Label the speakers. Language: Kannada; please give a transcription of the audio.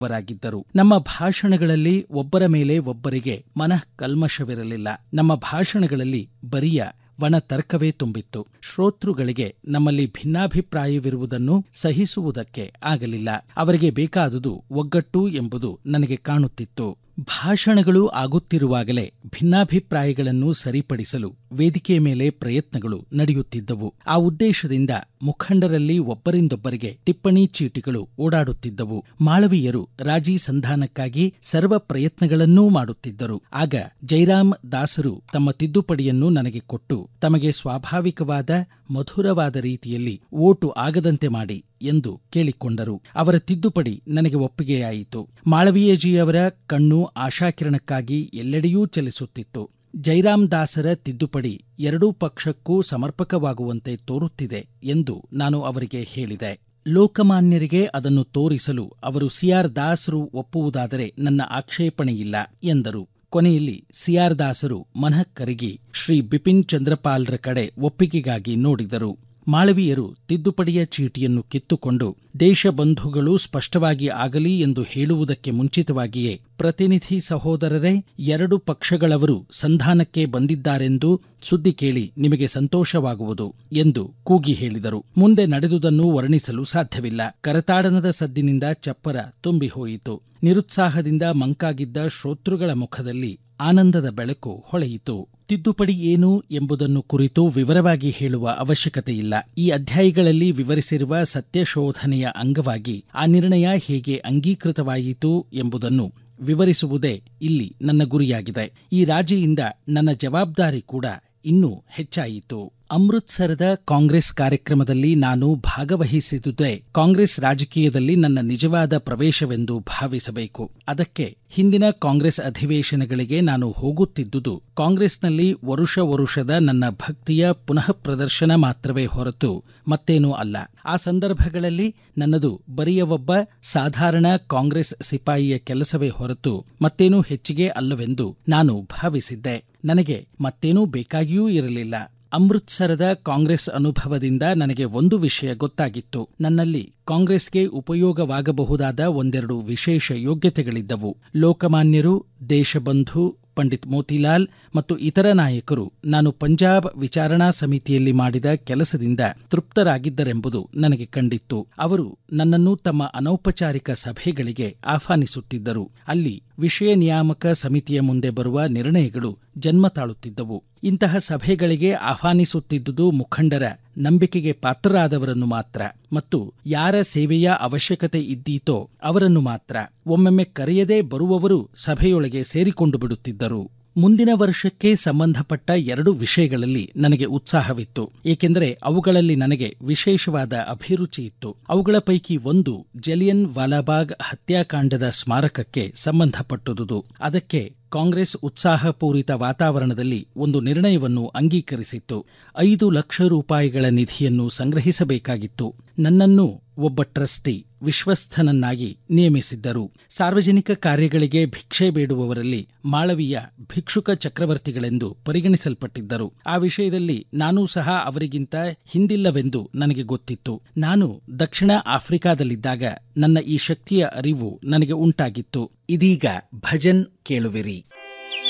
Speaker 1: ವರಾಗಿದ್ದರು ನಮ್ಮ ಭಾಷಣಗಳಲ್ಲಿ ಒಬ್ಬರ ಮೇಲೆ ಒಬ್ಬರಿಗೆ ಮನಃ ಕಲ್ಮಶವಿರಲಿಲ್ಲ ನಮ್ಮ ಭಾಷಣಗಳಲ್ಲಿ ಬರಿಯ ವಣ ತರ್ಕವೇ ತುಂಬಿತ್ತು ಶ್ರೋತೃಗಳಿಗೆ ನಮ್ಮಲ್ಲಿ ಭಿನ್ನಾಭಿಪ್ರಾಯವಿರುವುದನ್ನು ಸಹಿಸುವುದಕ್ಕೆ ಆಗಲಿಲ್ಲ ಅವರಿಗೆ ಬೇಕಾದುದು ಒಗ್ಗಟ್ಟು ಎಂಬುದು ನನಗೆ ಕಾಣುತ್ತಿತ್ತು ಭಾಷಣಗಳು ಆಗುತ್ತಿರುವಾಗಲೇ ಭಿನ್ನಾಭಿಪ್ರಾಯಗಳನ್ನು ಸರಿಪಡಿಸಲು ವೇದಿಕೆಯ ಮೇಲೆ ಪ್ರಯತ್ನಗಳು ನಡೆಯುತ್ತಿದ್ದವು ಆ ಉದ್ದೇಶದಿಂದ ಮುಖಂಡರಲ್ಲಿ ಒಬ್ಬರಿಂದೊಬ್ಬರಿಗೆ ಟಿಪ್ಪಣಿ ಚೀಟಿಗಳು ಓಡಾಡುತ್ತಿದ್ದವು ಮಾಳವೀಯರು ರಾಜಿ ಸಂಧಾನಕ್ಕಾಗಿ ಸರ್ವ ಪ್ರಯತ್ನಗಳನ್ನೂ ಮಾಡುತ್ತಿದ್ದರು ಆಗ ಜೈರಾಮ್ ದಾಸರು ತಮ್ಮ ತಿದ್ದುಪಡಿಯನ್ನು ನನಗೆ ಕೊಟ್ಟು ತಮಗೆ ಸ್ವಾಭಾವಿಕವಾದ ಮಧುರವಾದ ರೀತಿಯಲ್ಲಿ ಓಟು ಆಗದಂತೆ ಮಾಡಿ ಎಂದು ಕೇಳಿಕೊಂಡರು ಅವರ ತಿದ್ದುಪಡಿ ನನಗೆ ಒಪ್ಪಿಗೆಯಾಯಿತು ಮಾಳವೀಯಜಿಯವರ ಕಣ್ಣು ಆಶಾಕಿರಣಕ್ಕಾಗಿ ಎಲ್ಲೆಡೆಯೂ ಚಲಿಸುತ್ತಿತ್ತು ಜೈರಾಮ್ ದಾಸರ ತಿದ್ದುಪಡಿ ಎರಡೂ ಪಕ್ಷಕ್ಕೂ ಸಮರ್ಪಕವಾಗುವಂತೆ ತೋರುತ್ತಿದೆ ಎಂದು ನಾನು ಅವರಿಗೆ ಹೇಳಿದೆ ಲೋಕಮಾನ್ಯರಿಗೆ ಅದನ್ನು ತೋರಿಸಲು ಅವರು ಸಿಆರ್ ದಾಸರು ಒಪ್ಪುವುದಾದರೆ ನನ್ನ ಆಕ್ಷೇಪಣೆಯಿಲ್ಲ ಎಂದರು ಕೊನೆಯಲ್ಲಿ ಸಿಆರ್ ದಾಸರು ಮನಃ ಕರಗಿ ಶ್ರೀ ಬಿಪಿನ್ ಚಂದ್ರಪಾಲ್ರ ಕಡೆ ಒಪ್ಪಿಗೆಗಾಗಿ ನೋಡಿದರು ಮಾಳವೀಯರು ತಿದ್ದುಪಡಿಯ ಚೀಟಿಯನ್ನು ಕಿತ್ತುಕೊಂಡು ದೇಶಬಂಧುಗಳು ಸ್ಪಷ್ಟವಾಗಿ ಆಗಲಿ ಎಂದು ಹೇಳುವುದಕ್ಕೆ ಮುಂಚಿತವಾಗಿಯೇ ಪ್ರತಿನಿಧಿ ಸಹೋದರರೇ ಎರಡು ಪಕ್ಷಗಳವರು ಸಂಧಾನಕ್ಕೆ ಬಂದಿದ್ದಾರೆಂದು ಸುದ್ದಿ ಕೇಳಿ ನಿಮಗೆ ಸಂತೋಷವಾಗುವುದು ಎಂದು ಕೂಗಿ ಹೇಳಿದರು ಮುಂದೆ ನಡೆದುದನ್ನು ವರ್ಣಿಸಲು ಸಾಧ್ಯವಿಲ್ಲ ಕರತಾಡನದ ಸದ್ದಿನಿಂದ ಚಪ್ಪರ ತುಂಬಿಹೋಯಿತು ನಿರುತ್ಸಾಹದಿಂದ ಮಂಕಾಗಿದ್ದ ಶ್ರೋತೃಗಳ ಮುಖದಲ್ಲಿ ಆನಂದದ ಬೆಳಕು ಹೊಳೆಯಿತು ತಿದ್ದುಪಡಿ ಏನು ಎಂಬುದನ್ನು ಕುರಿತು ವಿವರವಾಗಿ ಹೇಳುವ ಅವಶ್ಯಕತೆಯಿಲ್ಲ ಈ ಅಧ್ಯಾಯಗಳಲ್ಲಿ ವಿವರಿಸಿರುವ ಸತ್ಯಶೋಧನೆಯ ಅಂಗವಾಗಿ ಆ ನಿರ್ಣಯ ಹೇಗೆ ಅಂಗೀಕೃತವಾಯಿತು ಎಂಬುದನ್ನು ವಿವರಿಸುವುದೇ ಇಲ್ಲಿ ನನ್ನ ಗುರಿಯಾಗಿದೆ ಈ ರಾಜಿಯಿಂದ ನನ್ನ ಜವಾಬ್ದಾರಿ ಕೂಡ ಇನ್ನೂ ಹೆಚ್ಚಾಯಿತು ಅಮೃತ್ಸರದ ಕಾಂಗ್ರೆಸ್ ಕಾರ್ಯಕ್ರಮದಲ್ಲಿ ನಾನು ಭಾಗವಹಿಸಿದುದೇ ಕಾಂಗ್ರೆಸ್ ರಾಜಕೀಯದಲ್ಲಿ ನನ್ನ ನಿಜವಾದ ಪ್ರವೇಶವೆಂದು ಭಾವಿಸಬೇಕು ಅದಕ್ಕೆ ಹಿಂದಿನ ಕಾಂಗ್ರೆಸ್ ಅಧಿವೇಶನಗಳಿಗೆ ನಾನು ಹೋಗುತ್ತಿದ್ದುದು ಕಾಂಗ್ರೆಸ್ನಲ್ಲಿ ವರುಷ ವರುಷದ ನನ್ನ ಭಕ್ತಿಯ ಪುನಃ ಪ್ರದರ್ಶನ ಮಾತ್ರವೇ ಹೊರತು ಮತ್ತೇನೂ ಅಲ್ಲ ಆ ಸಂದರ್ಭಗಳಲ್ಲಿ ನನ್ನದು ಬರಿಯ ಒಬ್ಬ ಸಾಧಾರಣ ಕಾಂಗ್ರೆಸ್ ಸಿಪಾಯಿಯ ಕೆಲಸವೇ ಹೊರತು ಮತ್ತೇನೂ ಹೆಚ್ಚಿಗೆ ಅಲ್ಲವೆಂದು ನಾನು ಭಾವಿಸಿದ್ದೆ ನನಗೆ ಮತ್ತೇನೂ ಬೇಕಾಗಿಯೂ ಇರಲಿಲ್ಲ ಅಮೃತ್ಸರದ ಕಾಂಗ್ರೆಸ್ ಅನುಭವದಿಂದ ನನಗೆ ಒಂದು ವಿಷಯ ಗೊತ್ತಾಗಿತ್ತು ನನ್ನಲ್ಲಿ ಕಾಂಗ್ರೆಸ್ಗೆ ಉಪಯೋಗವಾಗಬಹುದಾದ ಒಂದೆರಡು ವಿಶೇಷ ಯೋಗ್ಯತೆಗಳಿದ್ದವು ಲೋಕಮಾನ್ಯರು ದೇಶಬಂಧು ಪಂಡಿತ್ ಮೋತಿಲಾಲ್ ಮತ್ತು ಇತರ ನಾಯಕರು ನಾನು ಪಂಜಾಬ್ ವಿಚಾರಣಾ ಸಮಿತಿಯಲ್ಲಿ ಮಾಡಿದ ಕೆಲಸದಿಂದ ತೃಪ್ತರಾಗಿದ್ದರೆಂಬುದು ನನಗೆ ಕಂಡಿತ್ತು ಅವರು ನನ್ನನ್ನು ತಮ್ಮ ಅನೌಪಚಾರಿಕ ಸಭೆಗಳಿಗೆ ಆಹ್ವಾನಿಸುತ್ತಿದ್ದರು ಅಲ್ಲಿ ವಿಷಯ ನಿಯಾಮಕ ಸಮಿತಿಯ ಮುಂದೆ ಬರುವ ನಿರ್ಣಯಗಳು ಜನ್ಮ ತಾಳುತ್ತಿದ್ದವು ಇಂತಹ ಸಭೆಗಳಿಗೆ ಆಹ್ವಾನಿಸುತ್ತಿದ್ದುದು ಮುಖಂಡರ ನಂಬಿಕೆಗೆ ಪಾತ್ರರಾದವರನ್ನು ಮಾತ್ರ ಮತ್ತು ಯಾರ ಸೇವೆಯ ಅವಶ್ಯಕತೆ ಇದ್ದೀತೋ ಅವರನ್ನು ಮಾತ್ರ ಒಮ್ಮೊಮ್ಮೆ ಕರೆಯದೇ ಬರುವವರು ಸಭೆಯೊಳಗೆ ಸೇರಿಕೊಂಡು ಬಿಡುತ್ತಿದ್ದರು ಮುಂದಿನ ವರ್ಷಕ್ಕೆ ಸಂಬಂಧಪಟ್ಟ ಎರಡು ವಿಷಯಗಳಲ್ಲಿ ನನಗೆ ಉತ್ಸಾಹವಿತ್ತು ಏಕೆಂದರೆ ಅವುಗಳಲ್ಲಿ ನನಗೆ ವಿಶೇಷವಾದ ಅಭಿರುಚಿ ಇತ್ತು ಅವುಗಳ ಪೈಕಿ ಒಂದು ಜಲಿಯನ್ ವಾಲಾಬಾಗ್ ಹತ್ಯಾಕಾಂಡದ ಸ್ಮಾರಕಕ್ಕೆ ಸಂಬಂಧಪಟ್ಟುದುದು ಅದಕ್ಕೆ ಕಾಂಗ್ರೆಸ್ ಉತ್ಸಾಹಪೂರಿತ ವಾತಾವರಣದಲ್ಲಿ ಒಂದು ನಿರ್ಣಯವನ್ನು ಅಂಗೀಕರಿಸಿತ್ತು ಐದು ಲಕ್ಷ ರೂಪಾಯಿಗಳ ನಿಧಿಯನ್ನು ಸಂಗ್ರಹಿಸಬೇಕಾಗಿತ್ತು ನನ್ನನ್ನು ಒಬ್ಬ ಟ್ರಸ್ಟಿ ವಿಶ್ವಸ್ಥನನ್ನಾಗಿ ನೇಮಿಸಿದ್ದರು ಸಾರ್ವಜನಿಕ ಕಾರ್ಯಗಳಿಗೆ ಭಿಕ್ಷೆ ಬೇಡುವವರಲ್ಲಿ ಮಾಳವೀಯ ಭಿಕ್ಷುಕ ಚಕ್ರವರ್ತಿಗಳೆಂದು ಪರಿಗಣಿಸಲ್ಪಟ್ಟಿದ್ದರು ಆ ವಿಷಯದಲ್ಲಿ ನಾನೂ ಸಹ ಅವರಿಗಿಂತ ಹಿಂದಿಲ್ಲವೆಂದು ನನಗೆ ಗೊತ್ತಿತ್ತು ನಾನು ದಕ್ಷಿಣ ಆಫ್ರಿಕಾದಲ್ಲಿದ್ದಾಗ ನನ್ನ ಈ ಶಕ್ತಿಯ ಅರಿವು ನನಗೆ ಉಂಟಾಗಿತ್ತು ಇದೀಗ ಭಜನ್ ಕೇಳುವಿರಿ